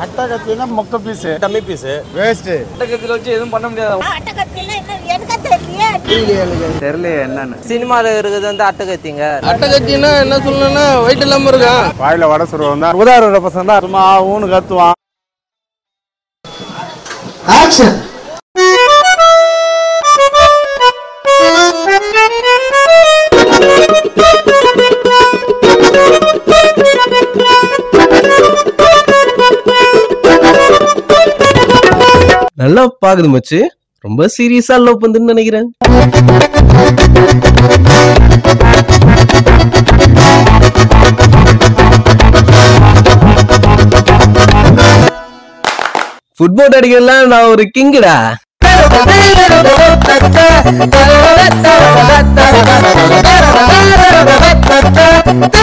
அட்டா கத்தினா மொக்க பீஸ் டம்மி பீஸ் வேஸ்ட் அட்டகத்தில் வச்சு எதுவும் பண்ண முடியாது அட்டகத்தில என்ன எனக்கு தெரியல தெரியல என்னன்னு சினிமாவில் இருக்கிறது வந்து அட்டகத்திங்க அட்டகத்தின்னா என்ன சொல்லணும்னா வெயிட் இல்லாம இருக்கான் வாயில வட சுருவம் தான் உதாரண பசங்க தான் சும்மா ஊனு கத்துவான் நல்லா பாக்குது மச்சு ரொம்ப சீரியஸா லவ் பண்ணுன்னு நினைக்கிறேன் ஃபுட்பால் அடிக்கலாம் நான் ஒரு கிங்குடா தெரியல